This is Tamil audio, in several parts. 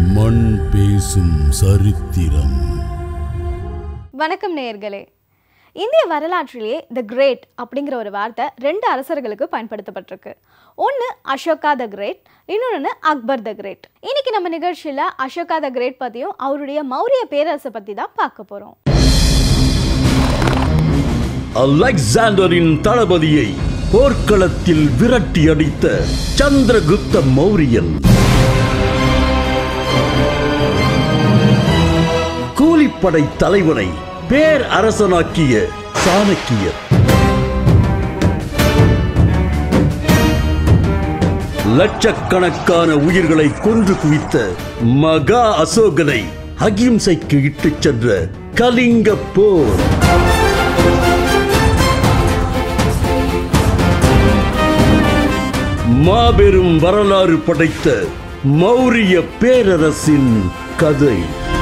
மண் பேசும் சரித்திரம் வணக்கம் நேயர்களே இந்திய வரலாற்றிலேயே த கிரேட் அப்படிங்கிற ஒரு வார்த்தை ரெண்டு அரசர்களுக்கு பயன்படுத்தப்பட்டிருக்கு ஒன்று அசோகா த கிரேட் இன்னொன்று அக்பர் த கிரேட் இன்னைக்கு நம்ம நிகழ்ச்சியில் அசோகா த கிரேட் பற்றியும் அவருடைய மௌரிய பேரரசை பற்றி தான் பார்க்க போகிறோம் அலெக்சாண்டரின் தளபதியை போர்க்களத்தில் விரட்டி அடித்த சந்திரகுப்த மௌரியன் கூலிப்படை தலைவனை பேர் அரசனாக்கிய சாணக்கியர் லட்சக்கணக்கான உயிர்களை கொன்று குவித்த மகா அசோகனை அகிம்சைக்கு இட்டுச் சென்ற கலிங்க போர் மாபெரும் வரலாறு படைத்த மௌரிய பேரரசின் கதை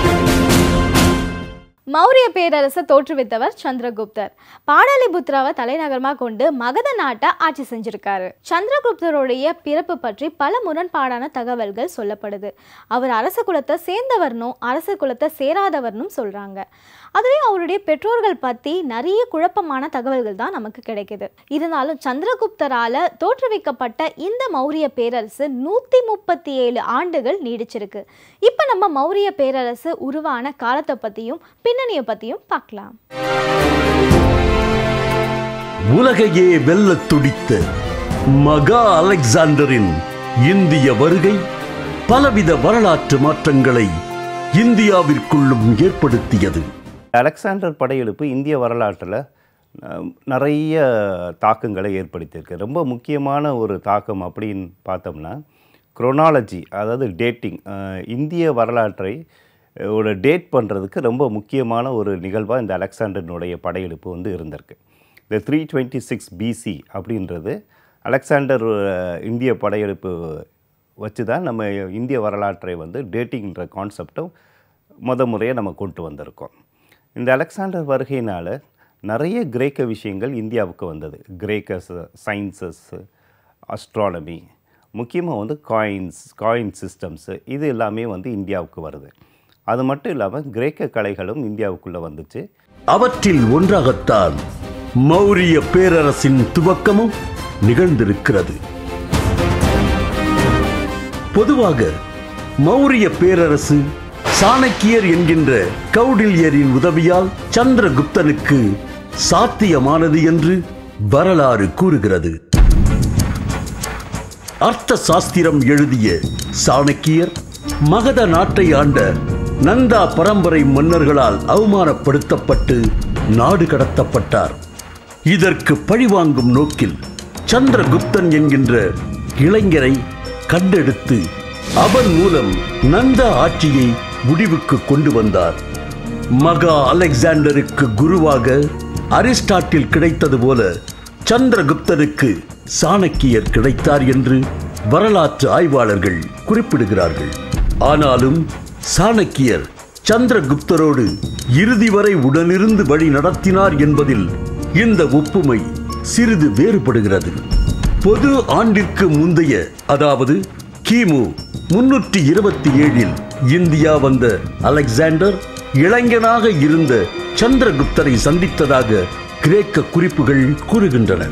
மௌரிய பேரரசை தோற்றுவித்தவர் சந்திரகுப்தர் பாடலிபுத்ராவை தலைநகரமாக கொண்டு மகத நாட்டை ஆட்சி செஞ்சிருக்காரு சந்திரகுப்தருடைய பிறப்பு பற்றி பல முரண்பாடான தகவல்கள் சொல்லப்படுது அவர் அரச குலத்தை சேர்ந்தவர்னும் அரச குலத்தை சேராதவர்னும் சொல்றாங்க அதுலேயும் அவருடைய பெற்றோர்கள் பற்றி நிறைய குழப்பமான தகவல்கள் தான் நமக்கு கிடைக்குது இருந்தாலும் சந்திரகுப்தரால தோற்றுவிக்கப்பட்ட இந்த மௌரிய பேரரசு நூற்றி முப்பத்தி ஏழு ஆண்டுகள் நீடிச்சிருக்கு இப்போ நம்ம மௌரிய பேரரசு உருவான காலத்தை பற்றியும் பின்னணியை பற்றியும் பார்க்கலாம் உலகையே வெல்லத் துடித்த மகா அலெக்சாண்டரின் இந்திய வருகை பலவித வரலாற்று மாற்றங்களை இந்தியாவிற்குள்ளும் ஏற்படுத்தியது அலெக்சாண்டர் படையெடுப்பு இந்திய வரலாற்றில் அஹ், நிறைய தாக்கங்களை ஏற்படுத்தியிருக்கு ரொம்ப முக்கியமான ஒரு தாக்கம் அப்படின்னு பார்த்தோம்னா குரோனாலஜி அதாவது டேட்டிங் இந்திய வரலாற்றை அஹ், ஒரு டேட் பண்ணுறதுக்கு ரொம்ப முக்கியமான ஒரு நிகழ்வாக இந்த அலெக்சாண்டரினுடைய படையெடுப்பு வந்து இருந்திருக்கு இந்த த்ரீ டுவெண்ட்டி சிக்ஸ் பிசி அப்படின்றது அலெக்சாண்டர் அஹ், இந்திய படையெடுப்பு வச்சு தான் நம்ம இந்திய வரலாற்றை வந்து டேட்டிங்ன்ற கான்செப்டும் முத முறையை நம்ம கொண்டு வந்திருக்கோம் இந்த அலெக்சாண்டர் வருகையினால் நிறைய கிரேக்க விஷயங்கள் இந்தியாவுக்கு வந்தது கிரேக்க சயின்சஸ் அஸ்ட்ரானமி முக்கியமாக வந்து காயின்ஸ் காயின் சிஸ்டம்ஸு இது எல்லாமே வந்து இந்தியாவுக்கு வருது அது மட்டும் இல்லாமல் கிரேக்க கலைகளும் இந்தியாவுக்குள்ளே வந்துச்சு அவற்றில் ஒன்றாகத்தான் மௌரிய பேரரசின் துவக்கமும் நிகழ்ந்திருக்கிறது பொதுவாக மௌரிய பேரரசு சாணக்கியர் என்கின்ற கௌடில்யரின் உதவியால் சந்திரகுப்தனுக்கு சாத்தியமானது என்று வரலாறு கூறுகிறது அர்த்த சாஸ்திரம் எழுதிய சாணக்கியர் மகத நாட்டை ஆண்ட நந்தா பரம்பரை மன்னர்களால் அவமானப்படுத்தப்பட்டு நாடு கடத்தப்பட்டார் இதற்கு பழிவாங்கும் நோக்கில் சந்திரகுப்தன் என்கின்ற இளைஞரை கண்டெடுத்து அவன் மூலம் நந்தா ஆட்சியை முடிவுக்கு கொண்டு வந்தார் மகா அலெக்சாண்டருக்கு குருவாக அரிஸ்டாட்டில் கிடைத்தது போல சந்திரகுப்தனுக்கு சாணக்கியர் கிடைத்தார் என்று வரலாற்று ஆய்வாளர்கள் குறிப்பிடுகிறார்கள் ஆனாலும் சாணக்கியர் சந்திரகுப்தரோடு இறுதி வரை உடனிருந்து வழி நடத்தினார் என்பதில் இந்த ஒப்புமை சிறிது வேறுபடுகிறது பொது ஆண்டிற்கு முந்தைய அதாவது கிமு முன்னூற்றி இருபத்தி ஏழில் இந்தியா வந்த அலெக்சாண்டர் இளைஞனாக இருந்த சந்திரகுப்தரை சந்தித்ததாக கிரேக்க குறிப்புகள் கூறுகின்றன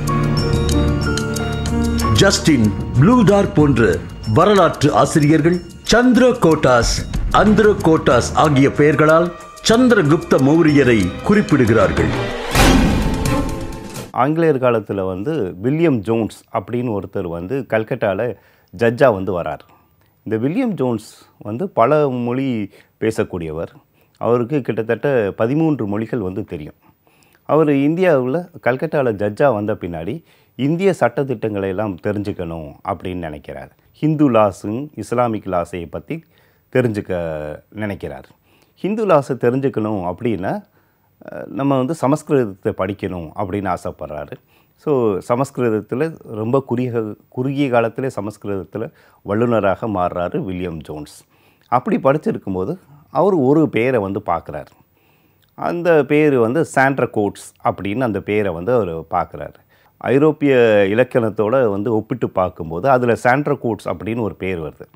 ஜஸ்டின் ப்ளூடார் போன்ற வரலாற்று ஆசிரியர்கள் சந்திரகோட்டாஸ் அந்திரகோட்டாஸ் ஆகிய பெயர்களால் சந்திரகுப்த மௌரியரை குறிப்பிடுகிறார்கள் ஆங்கிலேயர் காலத்தில் வந்து வில்லியம் ஜோன்ஸ் அப்படின்னு ஒருத்தர் வந்து கல்கட்டாவில் ஜட்ஜாக வந்து வரார் இந்த வில்லியம் ஜோன்ஸ் வந்து பல மொழி பேசக்கூடியவர் அவருக்கு கிட்டத்தட்ட பதிமூன்று மொழிகள் வந்து தெரியும் அவர் இந்தியாவில் கல்கட்டாவில் ஜட்ஜாக வந்த பின்னாடி இந்திய சட்டத்திட்டங்களை எல்லாம் தெரிஞ்சுக்கணும் அப்படின்னு நினைக்கிறார் ஹிந்து லாஸும் இஸ்லாமிக் லாஸை பற்றி தெரிஞ்சுக்க நினைக்கிறார் ஹிந்து லாஸை தெரிஞ்சுக்கணும் அப்படின்னா அஹ், நம்ம வந்து சமஸ்கிருதத்தை படிக்கணும் அப்படின்னு ஆசைப்படுறாரு ஸோ சமஸ்கிருதத்தில் ரொம்ப குறுகிய குறுகிய காலத்திலே சமஸ்கிருதத்தில் வல்லுநராக மாறுறாரு வில்லியம் ஜோன்ஸ் அப்படி படிச்சிருக்கும்போது அவர் ஒரு பேரை வந்து பார்க்குறாரு அந்த பேர் வந்து சாண்ட்ர கோட்ஸ் அப்படின்னு அந்த பேரை வந்து அவர் பார்க்குறாரு ஐரோப்பிய இலக்கணத்தோட வந்து ஒப்பிட்டு பார்க்கும்போது அதில் சாண்ட்ர கோட்ஸ் அப்படின்னு ஒரு பேர் வருது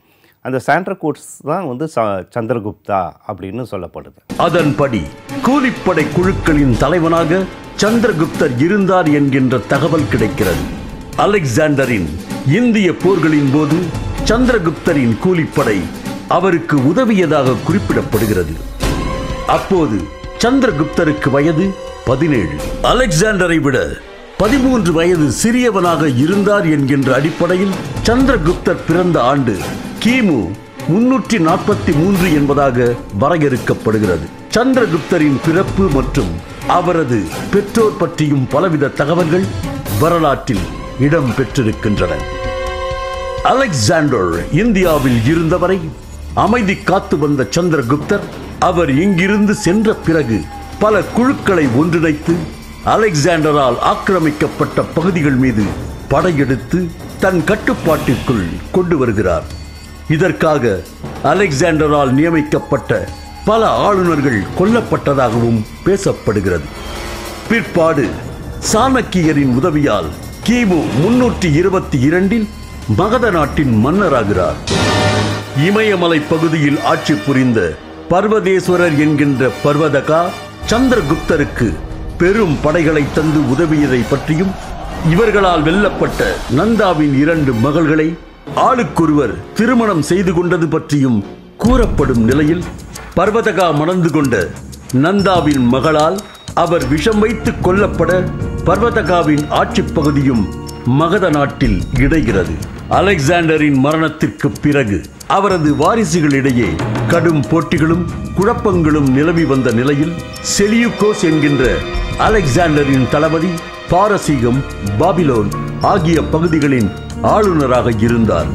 அந்த சாண்ட்ரகூட்ஸ் தான் வந்து ச- சந்திரகுப்தா அப்படின்னு சொல்லப்படுது அதன்படி கூலிப்படை குழுக்களின் தலைவனாக சந்திரகுப்தர் இருந்தார் என்கின்ற தகவல் கிடைக்கிறது அலெக்சாண்டரின் இந்திய போர்களின் போது சந்திரகுப்தரின் கூலிப்படை அவருக்கு உதவியதாக குறிப்பிடப்படுகிறது அப்போது சந்திரகுப்தருக்கு வயது பதினேழு அலெக்சாண்டரை விட பதிமூன்று வயது சிறியவனாக இருந்தார் என்கின்ற அடிப்படையில் சந்திரகுப்தர் பிறந்த ஆண்டு கிமு முன்னூற்றி நாற்பத்தி மூன்று என்பதாக வரையறுக்கப்படுகிறது சந்திரகுப்தரின் பிறப்பு மற்றும் அவரது பெற்றோர் பற்றியும் பலவித தகவல்கள் வரலாற்றில் இடம் பெற்றிருக்கின்றன அலெக்சாண்டர் இந்தியாவில் இருந்தவரை அமைதி காத்து வந்த சந்திரகுப்தர் அவர் இங்கிருந்து சென்ற பிறகு பல குழுக்களை ஒன்றிணைத்து அலெக்சாண்டரால் ஆக்கிரமிக்கப்பட்ட பகுதிகள் மீது படையெடுத்து தன் கட்டுப்பாட்டிற்குள் கொண்டு வருகிறார் இதற்காக அலெக்சாண்டரால் நியமிக்கப்பட்ட பல ஆளுநர்கள் கொல்லப்பட்டதாகவும் பேசப்படுகிறது பிற்பாடு சாணக்கியரின் உதவியால் கிமு முன்னூற்றி இருபத்தி இரண்டில் மகத நாட்டின் மன்னராகிறார் இமயமலை பகுதியில் ஆட்சி புரிந்த பர்வதேஸ்வரர் என்கின்ற பர்வதகா சந்திரகுப்தருக்கு பெரும் படைகளை தந்து உதவியதை பற்றியும் இவர்களால் வெல்லப்பட்ட நந்தாவின் இரண்டு மகள்களை ஆளுக்கொருவர் திருமணம் செய்து கொண்டது பற்றியும் கூறப்படும் நிலையில் பர்வதகா மணந்து கொண்ட நந்தாவின் மகளால் அவர் விஷம் வைத்து கொல்லப்பட பர்வதகாவின் ஆட்சிப் பகுதியும் மகத நாட்டில் இடைகிறது அலெக்சாண்டரின் மரணத்திற்கு பிறகு அவரது வாரிசுகளிடையே கடும் போட்டிகளும் குழப்பங்களும் நிலவி வந்த நிலையில் செலியுகோஸ் என்கின்ற அலெக்சாண்டரின் தளபதி பாரசீகம் பாபிலோன் ஆகிய பகுதிகளின் ஆளுநராக இருந்தார்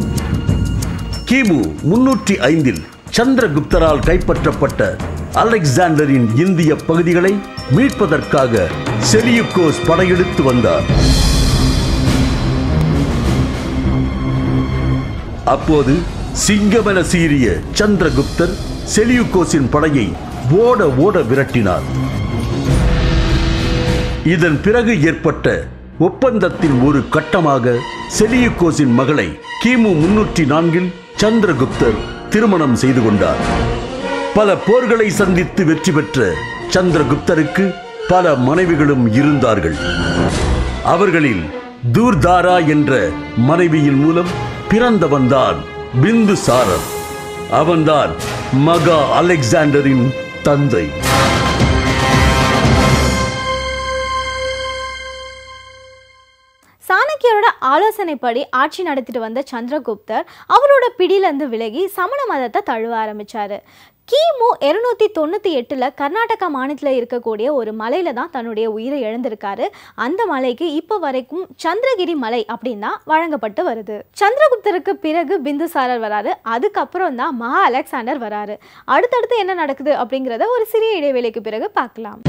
கிமு முன்னூற்றி ஐந்தில் சந்திரகுப்தரால் கைப்பற்றப்பட்ட அலெக்சாண்டரின் இந்திய பகுதிகளை மீட்பதற்காக செலியுக்கோஸ் படையெடுத்து வந்தார் அப்போது சிங்கமென சீறிய சந்திரகுப்தர் செலியுக்கோஸின் படையை ஓட ஓட விரட்டினார் இதன் பிறகு ஏற்பட்ட ஒப்பந்தத்தின் ஒரு கட்டமாக செலியுக்கோஸின் மகளை கிமு முன்னூற்றி நான்கில் சந்திரகுப்தர் திருமணம் செய்து கொண்டார் பல போர்களை சந்தித்து வெற்றி பெற்ற சந்திரகுப்தருக்கு பல மனைவிகளும் இருந்தார்கள் அவர்களில் தூர்தாரா என்ற மனைவியின் மூலம் பிறந்தவன்தான் பிந்துசாரர் அவன்தான் மகா அலெக்சாண்டரின் தந்தை சாணக்கியரோட ஆலோசனைப்படி ஆட்சி நடத்திட்டு வந்த சந்திரகுப்தர் அவரோட பிடியிலேருந்து விலகி சமண மதத்தை தழுவ ஆரம்பிச்சாரு கிமு இருநூத்தி தொண்ணூற்றி எட்டில் கர்நாடகா மாநிலத்தில் இருக்கக்கூடிய ஒரு மலையில தான் தன்னுடைய உயிரை இழந்திருக்காரு அந்த மலைக்கு இப்போ வரைக்கும் சந்திரகிரி மலை அப்படின்னு தான் வழங்கப்பட்டு வருது சந்திரகுப்தருக்கு பிறகு பிந்துசாரர் வராரு அதுக்கப்புறம் தான் மகா அலெக்சாண்டர் வராரு அடுத்தடுத்து என்ன நடக்குது அப்படிங்கிறத ஒரு சிறிய இடைவேளைக்கு பிறகு பார்க்கலாம்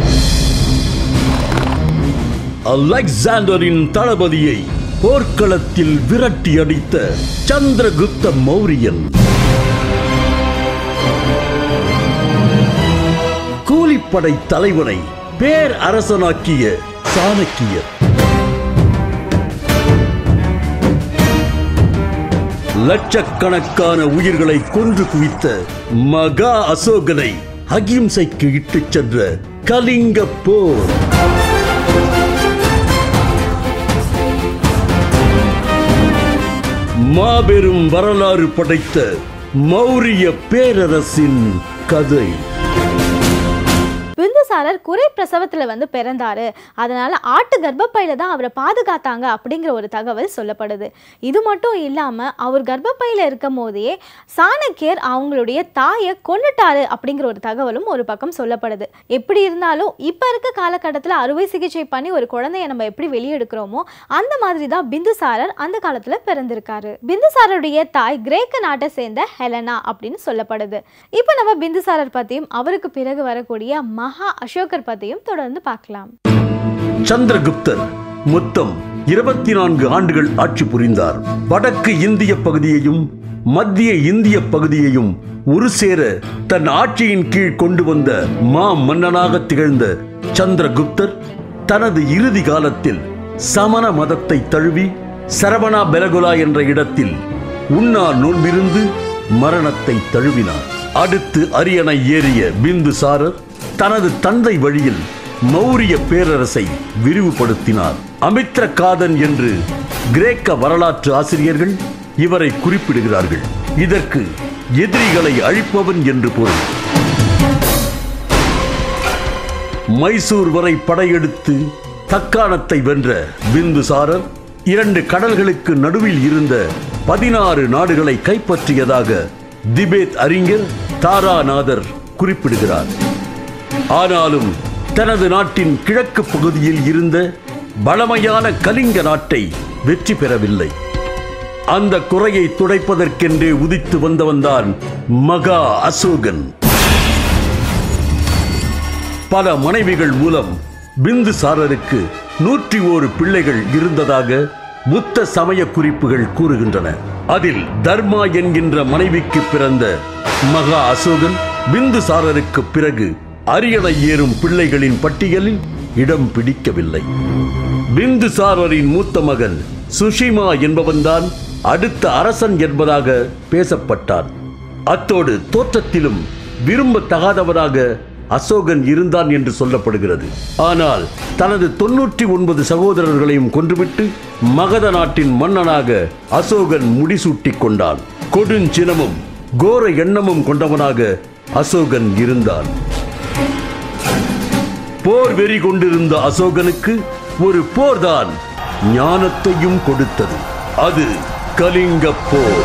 அலெக்சாண்டரின் தளபதியை போர்க்களத்தில் விரட்டி அடித்த சந்திரகுப்த மௌரியன் கூலிப்படை தலைவனை பேர் அரசனாக்கிய சாணக்கியர் லட்சக்கணக்கான உயிர்களை கொன்று குவித்த மகா அசோகனை அகிம்சைக்கு இட்டுச் சென்ற கலிங்க போர் மாபெரும் வரலாறு படைத்த மௌரிய பேரரசின் கதை பிந்துசாரர் குறை பிரசவத்துல வந்து பிறந்தாரு அதனால ஆட்டு கர்ப்பப்பையில தான் அவரை பாதுகாத்தாங்க அப்படிங்கிற ஒரு தகவல் சொல்லப்படுது இது மட்டும் இல்லாம அவர் கர்ப்பப்பையில இருக்கும் போதே சாணக்கியர் அவங்களுடைய தாயை கொன்னுட்டாரு அப்படிங்கிற ஒரு தகவலும் ஒரு பக்கம் சொல்லப்படுது எப்படி இருந்தாலும் இப்ப இருக்க காலகட்டத்தில் அறுவை சிகிச்சை பண்ணி ஒரு குழந்தைய நம்ம எப்படி வெளியெடுக்கிறோமோ அந்த மாதிரி தான் பிந்துசாரர் அந்த காலத்துல பிறந்திருக்காரு பிந்துசாரருடைய தாய் கிரேக்க நாட்டை சேர்ந்த ஹெலனா அப்படின்னு சொல்லப்படுது இப்போ நம்ம பிந்துசாரர் பத்தியும் அவருக்கு பிறகு வரக்கூடிய மகா அசோகர் பத்தியும் தொடர்ந்து பார்க்கலாம் சந்திரகுப்தர் மொத்தம் இருபத்தி நான்கு ஆண்டுகள் ஆட்சி புரிந்தார் வடக்கு இந்திய பகுதியையும் மத்திய இந்திய பகுதியையும் ஒரு சேர தன் ஆட்சியின் கீழ் கொண்டு வந்த மா மன்னனாக திகழ்ந்த சந்திரகுப்தர் தனது இறுதி காலத்தில் சமண மதத்தை தழுவி சரவணா பெலகுலா என்ற இடத்தில் உண்ணா நோன்பிருந்து மரணத்தை தழுவினார் அடுத்து அரியணை ஏறிய பிந்துசாரர் தனது தந்தை வழியில் மௌரிய பேரரசை விரிவுபடுத்தினார் அமித்ரகாதன் என்று கிரேக்க வரலாற்று ஆசிரியர்கள் இவரை குறிப்பிடுகிறார்கள் இதற்கு எதிரிகளை அழிப்பவன் என்று பொருள் மைசூர் வரை படையெடுத்து தக்காணத்தை வென்ற பிந்துசாரர் இரண்டு கடல்களுக்கு நடுவில் இருந்த பதினாறு நாடுகளை கைப்பற்றியதாக திபேத் அறிஞர் தாராநாதர் குறிப்பிடுகிறார் ஆனாலும் தனது நாட்டின் கிழக்கு பகுதியில் இருந்த பலமையான கலிங்க நாட்டை வெற்றி பெறவில்லை அந்த குறையை துடைப்பதற்கென்றே உதித்து வந்தவன்தான் மகா அசோகன் பல மனைவிகள் மூலம் பிந்துசாரருக்கு நூற்றி ஓரு பிள்ளைகள் இருந்ததாக புத்த சமய குறிப்புகள் கூறுகின்றன அதில் தர்மா என்கின்ற மனைவிக்கு பிறந்த மகா அசோகன் பிந்துசாரருக்கு பிறகு அரியணை ஏறும் பிள்ளைகளின் பட்டியலில் இடம் பிடிக்கவில்லை பிந்துசாரரின் மூத்த மகன் சுஷிமா என்பவன்தான் அடுத்த அரசன் என்பதாக பேசப்பட்டான் அத்தோடு தோற்றத்திலும் விரும்பத்தகாதவனாக அசோகன் இருந்தான் என்று சொல்லப்படுகிறது ஆனால் தனது தொன்னூற்றி ஒன்பது சகோதரர்களையும் கொன்றுவிட்டு மகத நாட்டின் மன்னனாக அசோகன் முடிசூட்டிக் கொண்டான் கொடுஞ்சினமும் கோர எண்ணமும் கொண்டவனாக அசோகன் இருந்தான் போர் வெறி கொண்டிருந்த அசோகனுக்கு ஒரு போர்தான் ஞானத்தையும் கொடுத்தது அது கலிங்கப் போர்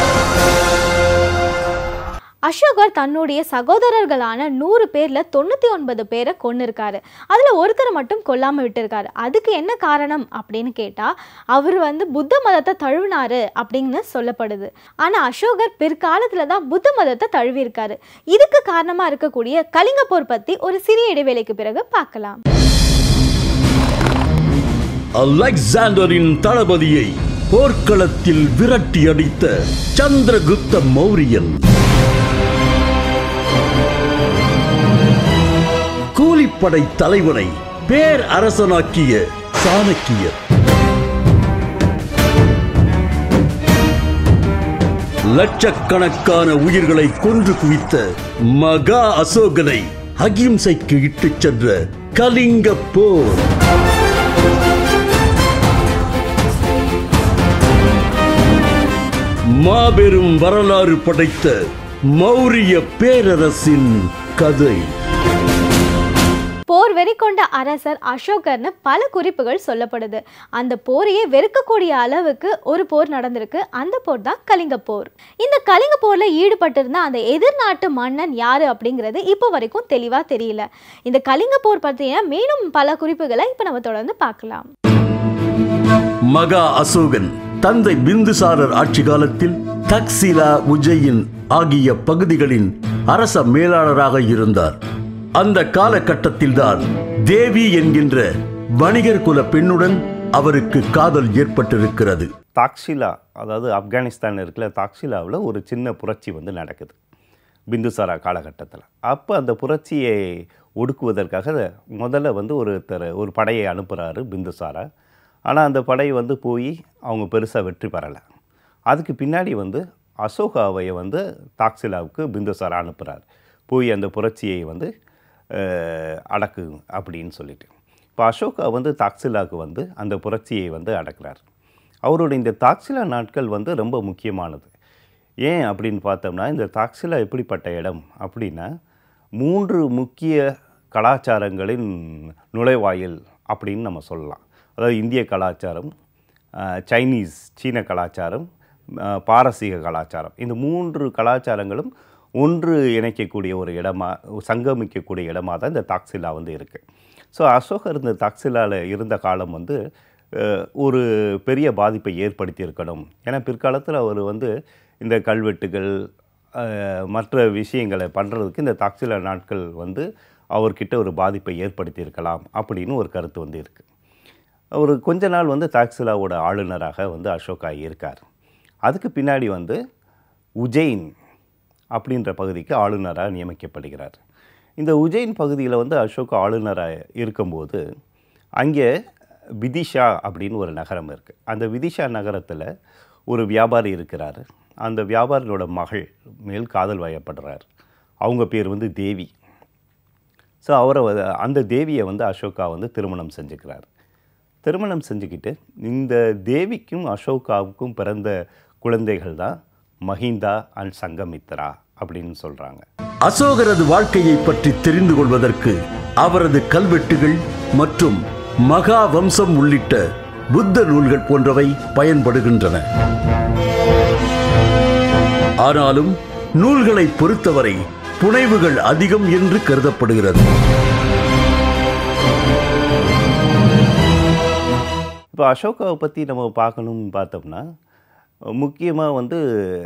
அசோகர் தன்னுடைய சகோதரர்களான நூறு பேர்ல தொண்ணூத்தி ஒன்பது பேரை கொன்னிருக்காரு அதுல ஒருத்தரை மட்டும் கொல்லாம விட்டிருக்காரு அதுக்கு என்ன காரணம் அப்படின்னு கேட்டா அவர் வந்து புத்த மதத்தை தழுவினாரு அப்படின்னு சொல்லப்படுது ஆனா அசோகர் பிற்காலத்துல தான் புத்த மதத்தை தழுவியிருக்காரு இதுக்கு காரணமா இருக்கக்கூடிய கலிங்க போர் பத்தி ஒரு சிறிய இடைவேளைக்கு பிறகு பார்க்கலாம் அலெக்சாண்டரின் தளபதியை போர்க்களத்தில் விரட்டி அடித்த சந்திரகுப்த மௌரியன் கூலிப்படை தலைவனை பேர் அரசனாக்கிய சாணக்கியர் லட்சக்கணக்கான உயிர்களை கொன்று குவித்த மகா அசோகனை அகிம்சைக்கு இட்டுச் சென்ற கலிங்க போர் மாபெரும் வரலாறு படைத்த மௌரிய பேரரசின் கதை போர் வெறி கொண்ட அரசர் அசோகர்னு பல குறிப்புகள் சொல்லப்படுது அந்த போரையே வெறுக்கக்கூடிய அளவுக்கு ஒரு போர் நடந்திருக்கு அந்த போர் தான் கலிங்க போர் இந்த கலிங்க போர்ல ஈடுபட்டிருந்த அந்த எதிர்நாட்டு மன்னன் யாரு அப்படிங்கிறது இப்போ வரைக்கும் தெளிவா தெரியல இந்த கலிங்க போர் பற்றிய மேலும் பல குறிப்புகளை இப்போ நம்ம தொடர்ந்து பார்க்கலாம் மகா அசோகன் தந்தை பிந்துசாரர் ஆட்சி காலத்தில் தக்சிலா உஜ்ஜயின் ஆகிய பகுதிகளின் அரச மேலாளராக இருந்தார் அந்த காலகட்டத்தில்தான் தேவி என்கின்ற வணிகர் குல பெண்ணுடன் அவருக்கு காதல் ஏற்பட்டிருக்கிறது தாக்ஷிலா அதாவது ஆப்கானிஸ்தான் இருக்கிற தாக்ஷிலாவில் ஒரு சின்ன புரட்சி வந்து நடக்குது பிந்துசாரா காலகட்டத்தில் அப்போ அந்த புரட்சியை ஒடுக்குவதற்காக முதல்ல வந்து ஒருத்தர் ஒரு படையை அனுப்புகிறாரு பிந்துசாரா ஆனால் அந்த படை வந்து போய் அவங்க பெருசாக வெற்றி பெறலை அதுக்கு பின்னாடி வந்து அசோகாவை வந்து தாக்சிலாவுக்கு பிந்துசாரா அனுப்புகிறார் போய் அந்த புரட்சியை வந்து அஹ், அடக்கு அப்படின்னு சொல்லிட்டு இப்போ அசோகா வந்து தாக்சிலாவுக்கு வந்து அந்த புரட்சியை வந்து அடக்குறார் அவருடைய இந்த தாக்சிலா நாட்கள் வந்து ரொம்ப முக்கியமானது ஏன் அப்படின்னு பார்த்தோம்னா இந்த தாக்சிலா எப்படிப்பட்ட இடம் அப்படின்னா மூன்று முக்கிய கலாச்சாரங்களின் நுழைவாயில் அப்படின்னு நம்ம சொல்லலாம் அதாவது இந்திய கலாச்சாரம் அஹ், சைனீஸ் சீன கலாச்சாரம் அஹ், பாரசீக கலாச்சாரம் இந்த மூன்று கலாச்சாரங்களும் ஒன்று இணைக்கக்கூடிய ஒரு இடமா சங்கமிக்கக்கூடிய இடமா தான் இந்த தாக்சிலா வந்து இருக்குது ஸோ அசோகர் இந்த தாக்சிலாவில் இருந்த காலம் வந்து அஹ், ஒரு பெரிய பாதிப்பை ஏற்படுத்தி இருக்கணும் ஏன்னா பிற்காலத்தில் அவர் வந்து இந்த கல்வெட்டுகள் அஹ், மற்ற விஷயங்களை பண்ணுறதுக்கு இந்த தாக்சிலா நாட்கள் வந்து அவர்கிட்ட ஒரு பாதிப்பை ஏற்படுத்தி இருக்கலாம் அப்படின்னு ஒரு கருத்து வந்து இருக்குது அவர் கொஞ்ச நாள் வந்து தாக்சிலாவோட ஆளுநராக வந்து அசோகா இருக்கார் அதுக்கு பின்னாடி வந்து உஜெயின் அப்படின்ற பகுதிக்கு ஆளுநராக நியமிக்கப்படுகிறார் இந்த உஜெயின் பகுதியில் வந்து அசோகா ஆளுநராக இருக்கும்போது அங்கே விதிஷா அப்படின்னு ஒரு நகரம் இருக்குது அந்த விதிஷா நகரத்தில் ஒரு வியாபாரி இருக்கிறார் அந்த வியாபாரியோட மகள் மேல் காதல் வயப்படுறார் அவங்க பேர் வந்து தேவி ஸோ அவரை வ- அந்த தேவியை வந்து அசோகா வந்து திருமணம் செஞ்சுக்கிறார் திருமணம் செஞ்சுக்கிட்டு இந்த தேவிக்கும் அசோகாவுக்கும் பிறந்த குழந்தைகள் தான் மஹிந்தா அண்ட் சங்கமித்ரா அப்படின்னு சொல்கிறாங்க அசோகரது வாழ்க்கையை பற்றி தெரிந்து கொள்வதற்கு அவரது கல்வெட்டுகள் மற்றும் மகா வம்சம் உள்ளிட்ட புத்த நூல்கள் போன்றவை பயன்படுகின்றன ஆனாலும் நூல்களை பொறுத்தவரை புனைவுகள் அதிகம் என்று கருதப்படுகிறது இப்போ அசோகாவை பற்றி நம்ம பார்க்கணும்னு பார்த்தோம்னா முக்கியமாக வந்து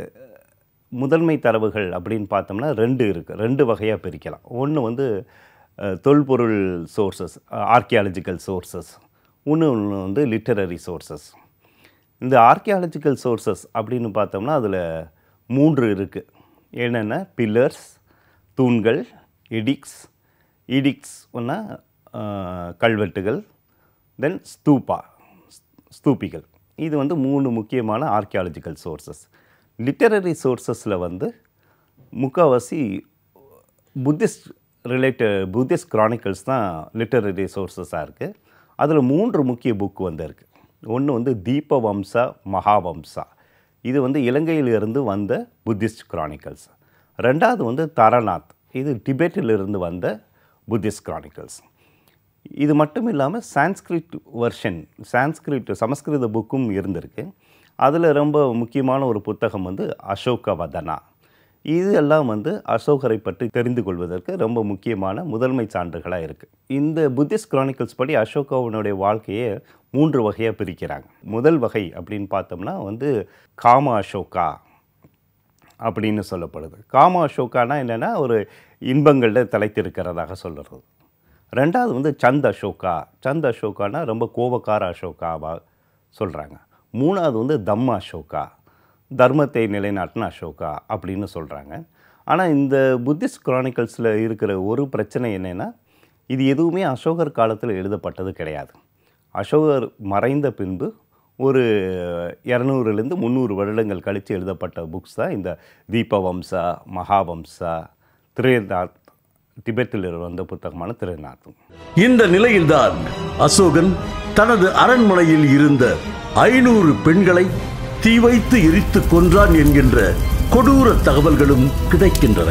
முதன்மை தரவுகள் அப்படின்னு பார்த்தோம்னா ரெண்டு இருக்குது ரெண்டு வகையாக பிரிக்கலாம் ஒன்று வந்து அஹ், தொல்பொருள் சோர்சஸ் ஆர்கியாலஜிக்கல் சோர்சஸ் இன்னொன்று வந்து லிட்டரரி சோர்சஸ் இந்த ஆர்கியாலஜிக்கல் சோர்சஸ் அப்படின்னு பார்த்தோம்னா அதில் மூன்று இருக்குது என்னென்ன பில்லர்ஸ் தூண்கள் எடிக்ஸ் இடிக்ஸ் ஒன்றா கல்வெட்டுகள் தென் ஸ்தூபா ஸ்தூபிகள் இது வந்து மூணு முக்கியமான ஆர்கியாலஜிக்கல் சோர்சஸ் லிட்டரரி சோர்சஸில் வந்து முக்கால்வாசி புத்திஸ்ட் ரிலேட்டட் புத்திஸ்ட் கிரானிக்கல்ஸ் தான் லிட்டரரி சோர்சஸாக இருக்குது அதில் மூன்று முக்கிய புக் வந்து இருக்குது ஒன்று வந்து தீபவம்சா மகாவம்சா இது வந்து இலங்கையிலிருந்து வந்த புத்திஸ்ட் கிரானிக்கல்ஸ் ரெண்டாவது வந்து தரநாத் இது டிபெட்டிலிருந்து வந்த புத்திஸ்ட் கிரானிக்கல்ஸ் இது மட்டும் இல்லாமல் சான்ஸ்கிரிட் வெர்ஷன் சான்ஸ்கிரிட் சமஸ்கிருத புக்கும் இருந்திருக்கு அதில் ரொம்ப முக்கியமான ஒரு புத்தகம் வந்து அசோக வதனா இது எல்லாம் வந்து அசோகரை பற்றி தெரிந்து கொள்வதற்கு ரொம்ப முக்கியமான முதன்மை சான்றுகளாக இருக்குது இந்த புத்திஸ்ட் கிரானிக்கல்ஸ் படி அசோகாவினுடைய வாழ்க்கையை மூன்று வகையாக பிரிக்கிறாங்க முதல் வகை அப்படின்னு பார்த்தோம்னா வந்து காம அசோகா அப்படின்னு சொல்லப்படுது காம அசோகானா என்னென்னா ஒரு இன்பங்களில் தலைத்திருக்கிறதாக சொல்கிறது ரெண்டாவது வந்து சந்த் அசோகா சந்த் அசோகானா ரொம்ப கோபக்கார அசோகாவா சொல்கிறாங்க மூணாவது வந்து தம்ம அசோகா தர்மத்தை நிலைநாட்டின அசோகா அப்படின்னு சொல்கிறாங்க ஆனால் இந்த புத்திஸ்ட் கிரானிக்கல்ஸில் இருக்கிற ஒரு பிரச்சனை என்னென்னா இது எதுவுமே அசோகர் காலத்தில் எழுதப்பட்டது கிடையாது அசோகர் மறைந்த பின்பு ஒரு இரநூறுலேருந்து முந்நூறு வருடங்கள் கழித்து எழுதப்பட்ட புக்ஸ் தான் இந்த தீபவம்சா மகாவம்சா திரேநாத் திபெத்தில் வந்த புத்தகமான திரேநாத் இந்த நிலையில்தான் அசோகன் தனது அரண்மனையில் இருந்த ஐநூறு பெண்களை தீ வைத்து எரித்து கொன்றான் என்கின்ற கொடூர தகவல்களும் கிடைக்கின்றன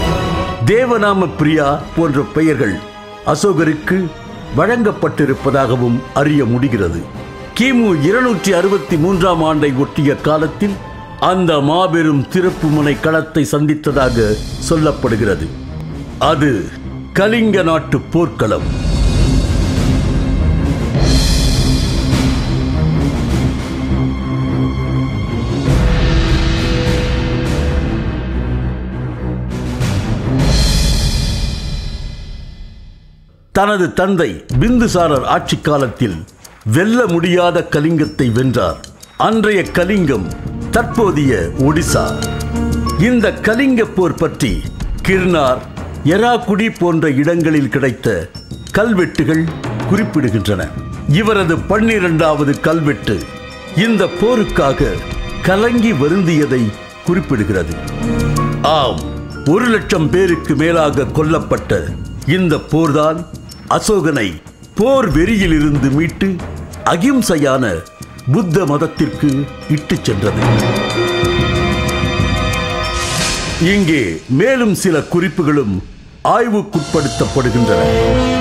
தேவநாம பிரியா போன்ற பெயர்கள் அசோகருக்கு வழங்கப்பட்டிருப்பதாகவும் அறிய முடிகிறது கிமு இருநூற்றி அறுபத்தி மூன்றாம் ஆண்டை ஒட்டிய காலத்தில் அந்த மாபெரும் திருப்புமுனை களத்தை சந்தித்ததாக சொல்லப்படுகிறது அது கலிங்க நாட்டு போர்க்களம் தனது தந்தை பிந்துசாரர் ஆட்சி காலத்தில் வெல்ல முடியாத கலிங்கத்தை வென்றார் அன்றைய கலிங்கம் தற்போதைய ஒடிசா இந்த கலிங்க போர் பற்றி கிர்னார் எராகுடி போன்ற இடங்களில் கிடைத்த கல்வெட்டுகள் குறிப்பிடுகின்றன இவரது பன்னிரண்டாவது கல்வெட்டு இந்த போருக்காக கலங்கி வருந்தியதை குறிப்பிடுகிறது ஆம் ஒரு லட்சம் பேருக்கு மேலாக கொல்லப்பட்ட இந்த போர்தான் அசோகனை போர் வெறியிலிருந்து மீட்டு அகிம்சையான புத்த மதத்திற்கு இட்டுச் சென்றது இங்கே மேலும் சில குறிப்புகளும் ஆய்வுக்குட்படுத்தப்படுகின்றன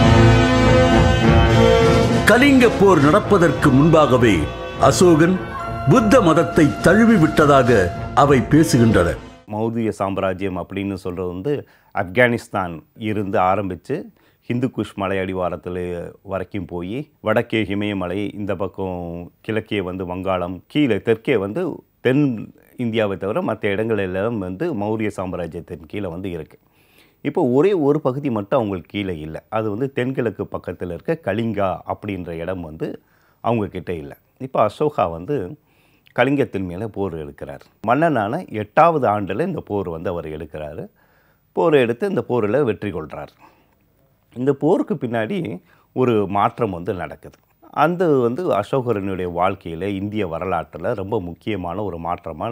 கலிங்க போர் நடப்பதற்கு முன்பாகவே அசோகன் புத்த மதத்தை தழுவி விட்டதாக அவை பேசுகின்றன மௌரிய சாம்ராஜ்யம் அப்படின்னு சொல்கிறது வந்து ஆப்கானிஸ்தான் இருந்து ஆரம்பித்து ஹிந்து குஷ் மலை அடிவாரத்தில் வரைக்கும் போய் வடக்கே இமயமலை இந்த பக்கம் கிழக்கே வந்து வங்காளம் கீழே தெற்கே வந்து தென் இந்தியாவை தவிர மற்ற இடங்கள் எல்லாம் வந்து மௌரிய சாம்ராஜ்யத்தின் கீழே வந்து இருக்குது இப்போ ஒரே ஒரு பகுதி மட்டும் அவங்களுக்கு கீழே இல்லை அது வந்து தென்கிழக்கு பக்கத்தில் இருக்க கலிங்கா அப்படின்ற இடம் வந்து அவங்க கிட்ட இல்லை இப்போ அசோகா வந்து கலிங்கத்தின் மேலே போர் எடுக்கிறார் மன்னனான எட்டாவது ஆண்டில் இந்த போர் வந்து அவர் எடுக்கிறாரு போர் எடுத்து இந்த போரில் வெற்றி கொள்கிறார் இந்த போருக்கு பின்னாடி ஒரு மாற்றம் வந்து நடக்குது அந்த வந்து அசோகரனுடைய வாழ்க்கையில் இந்திய வரலாற்றில் ரொம்ப முக்கியமான ஒரு மாற்றமாக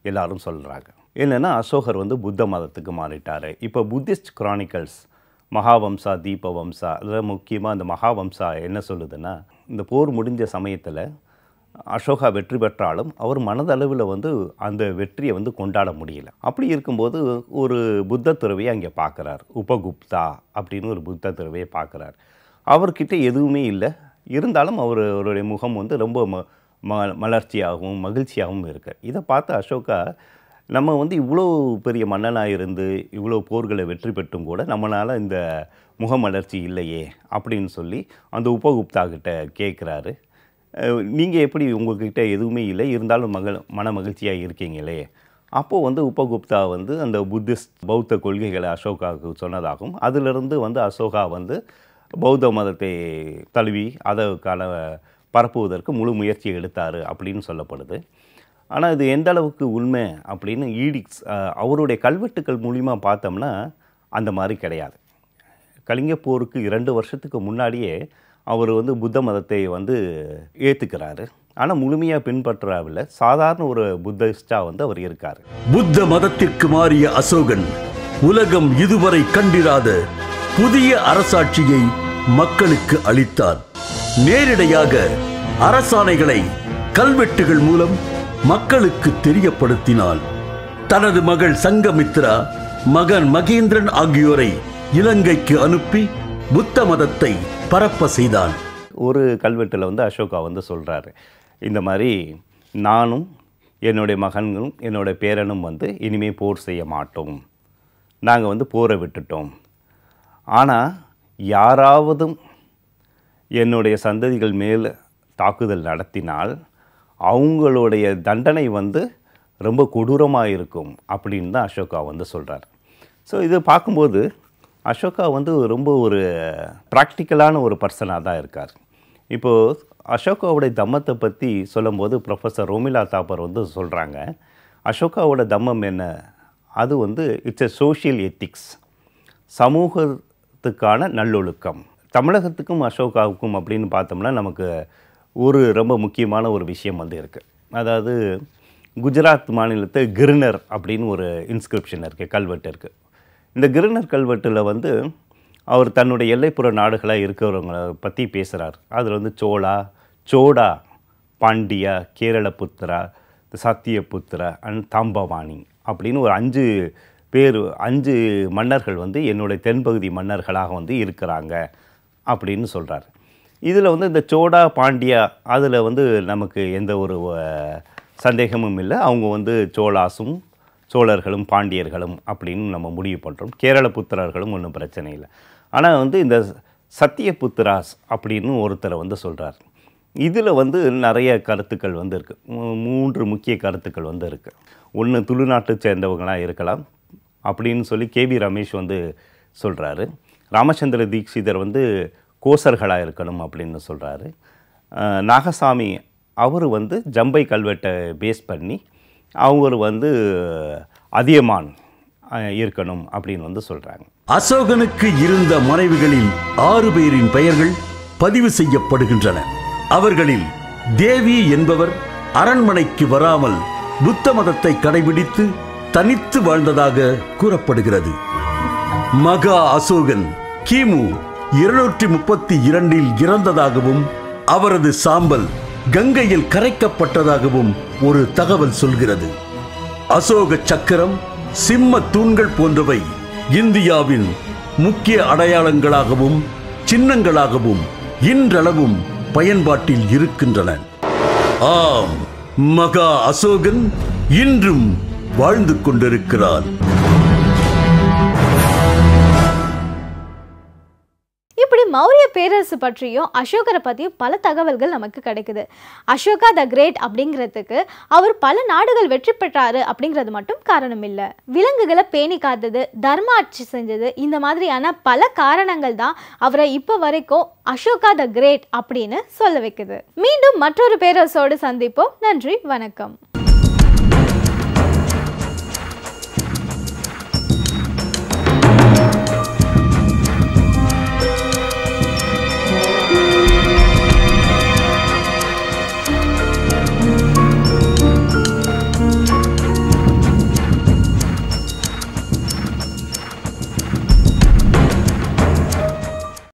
எல்லாரும் சொல்கிறாங்க என்னென்னா அசோகர் வந்து புத்த மதத்துக்கு மாறிட்டார் இப்போ புத்திஸ்ட் கிரானிக்கல்ஸ் மகாவம்சா தீபவம்சா அதில் முக்கியமாக இந்த மகாவம்சா என்ன சொல்லுதுன்னா இந்த போர் முடிஞ்ச சமயத்தில் அசோகா வெற்றி பெற்றாலும் அவர் மனதளவில் வந்து அந்த வெற்றியை வந்து கொண்டாட முடியல அப்படி இருக்கும்போது ஒரு புத்த துறவியை அங்கே பார்க்குறார் உபகுப்தா அப்படின்னு ஒரு புத்த துறவியை பார்க்குறார் அவர்கிட்ட எதுவுமே இல்லை இருந்தாலும் அவர் அவருடைய முகம் வந்து ரொம்ப ம ம மலர்ச்சியாகவும் மகிழ்ச்சியாகவும் இருக்கு இதை பார்த்து அசோகா நம்ம வந்து இவ்வளோ பெரிய மன்னனாக இருந்து இவ்வளோ போர்களை வெற்றி பெற்றும் கூட நம்மளால் இந்த முகமலர்ச்சி இல்லையே அப்படின்னு சொல்லி அந்த உபகுப்தா கிட்ட கேட்குறாரு நீங்கள் எப்படி உங்ககிட்ட எதுவுமே இல்லை இருந்தாலும் மகள் மன மகிழ்ச்சியாக இருக்கீங்களே அப்போது வந்து உபகுப்தா வந்து அந்த புத்திஸ்ட் பௌத்த கொள்கைகளை அசோகாவுக்கு சொன்னதாகவும் அதிலிருந்து வந்து அசோகா வந்து பௌத்த மதத்தை தழுவி அதற்கான பரப்புவதற்கு முழு முயற்சி எடுத்தார் அப்படின்னு சொல்லப்படுது ஆனால் இது எந்த அளவுக்கு உண்மை அப்படின்னு ஈடிக்ஸ் அஹ், அவருடைய கல்வெட்டுக்கள் மூலிமா பார்த்தோம்னா அந்த மாதிரி கிடையாது கலிங்க போருக்கு இரண்டு வருஷத்துக்கு முன்னாடியே அவர் வந்து புத்த மதத்தை வந்து ஏற்றுக்கிறாரு ஆனால் முழுமையாக பின்பற்றவில்லை சாதாரண ஒரு புத்திஸ்டாக வந்து அவர் இருக்கார் புத்த மதத்திற்கு மாறிய அசோகன் உலகம் இதுவரை கண்டிராத புதிய அரசாட்சியை மக்களுக்கு அளித்தார் நேரிடையாக அரசாணைகளை கல்வெட்டுகள் மூலம் மக்களுக்கு தெரியப்படுத்தினான் தனது மகள் சங்கமித்ரா மகன் மகேந்திரன் ஆகியோரை இலங்கைக்கு அனுப்பி புத்த மதத்தை பரப்ப செய்தான் ஒரு கல்வெட்டில் வந்து அசோகா வந்து சொல்கிறாரு இந்த மாதிரி நானும் என்னுடைய மகன்களும் என்னுடைய பேரனும் வந்து இனிமேல் போர் செய்ய மாட்டோம் நாங்கள் வந்து போரை விட்டுட்டோம் ஆனால் யாராவதும் என்னுடைய சந்ததிகள் மேல் தாக்குதல் நடத்தினால் அவங்களுடைய தண்டனை வந்து ரொம்ப கொடூரமாக இருக்கும் அப்படின்னு தான் அசோகா வந்து சொல்கிறார் ஸோ இது பார்க்கும்போது அசோகா வந்து ரொம்ப ஒரு ப்ராக்டிக்கலான ஒரு பர்சனாக தான் இருக்கார் இப்போது அசோகாவுடைய தம்மத்தை பற்றி சொல்லும்போது ப்ரொஃபஸர் ரோமிலா தாப்பர் வந்து சொல்கிறாங்க அசோகாவோட தம்மம் என்ன அது வந்து இட்ஸ் எ சோஷியல் எத்திக்ஸ் சமூகத்துக்கான நல்லொழுக்கம் தமிழகத்துக்கும் அசோகாவுக்கும் அப்படின்னு பார்த்தோம்னா நமக்கு ஒரு ரொம்ப முக்கியமான ஒரு விஷயம் வந்து இருக்குது அதாவது குஜராத் மாநிலத்தை கிருனர் அப்படின்னு ஒரு இன்ஸ்கிரிப்ஷன் இருக்குது கல்வெட்டு இருக்குது இந்த கிருனர் கல்வெட்டில் வந்து அவர் தன்னுடைய எல்லைப்புற நாடுகளாக இருக்கிறவங்கள பற்றி பேசுகிறார் அதில் வந்து சோழா சோடா பாண்டியா கேரளபுத்திரா சத்தியபுத்திரா அண்ட் தாம்பவாணி அப்படின்னு ஒரு அஞ்சு பேர் அஞ்சு மன்னர்கள் வந்து என்னுடைய தென்பகுதி மன்னர்களாக வந்து இருக்கிறாங்க அப்படின்னு சொல்கிறார் இதில் வந்து இந்த சோடா பாண்டியா அதில் வந்து நமக்கு எந்த ஒரு அஹ், சந்தேகமும் இல்லை அவங்க வந்து சோழாஸும் சோழர்களும் பாண்டியர்களும் அப்படின்னு நம்ம முடிவு பண்ணுறோம் கேரள புத்திரர்களும் ஒன்றும் பிரச்சனை இல்லை ஆனால் வந்து இந்த சத்தியபுத்திராஸ் அப்படின்னு ஒருத்தரை வந்து சொல்கிறார் இதில் வந்து நிறைய கருத்துக்கள் வந்து இருக்குது மூன்று முக்கிய கருத்துக்கள் வந்து இருக்குது ஒன்று துளுநாட்டை சேர்ந்தவங்களாக இருக்கலாம் அப்படின்னு சொல்லி கேபி ரமேஷ் வந்து சொல்கிறாரு ராமச்சந்திர தீக்ஷிதர் வந்து கோசர்களாக இருக்கணும் அப்படின்னு சொல்கிறாரு நாகசாமி அவர் வந்து ஜம்பை கல்வெட்டை பேஸ் பண்ணி அவர் வந்து அதியமான் அஹ், இருக்கணும் அப்படின்னு வந்து சொல்கிறாங்க அசோகனுக்கு இருந்த மனைவிகளில் ஆறு பேரின் பெயர்கள் பதிவு செய்யப்படுகின்றன அவர்களில் தேவி என்பவர் அரண்மனைக்கு வராமல் புத்த மதத்தை கடைபிடித்து தனித்து வாழ்ந்ததாக கூறப்படுகிறது மகா அசோகன் கிமு இருநூற்றி முப்பத்தி இரண்டில் இறந்ததாகவும் அவரது சாம்பல் கங்கையில் கரைக்கப்பட்டதாகவும் ஒரு தகவல் சொல்கிறது அசோக சக்கரம் சிம்ம தூண்கள் போன்றவை இந்தியாவின் முக்கிய அடையாளங்களாகவும் சின்னங்களாகவும் இன்றளவும் பயன்பாட்டில் இருக்கின்றன ஆம் மகா அசோகன் இன்றும் வாழ்ந்து கொண்டிருக்கிறார் இப்படி மௌரிய பேரரசு பற்றியும் அசோகரை பற்றியும் பல தகவல்கள் நமக்கு கிடைக்குது அசோகா த கிரேட் அப்படிங்கிறதுக்கு அவர் பல நாடுகள் வெற்றி பெற்றாரு அப்படிங்கிறது மட்டும் காரணம் இல்லை விலங்குகளை பேணி காத்தது தர்ம ஆட்சி செஞ்சது இந்த மாதிரியான பல காரணங்கள் தான் அவரை இப்போ வரைக்கும் அசோகா த கிரேட் அப்படின்னு சொல்ல வைக்குது மீண்டும் மற்றொரு பேரரசோடு சந்திப்போம் நன்றி வணக்கம்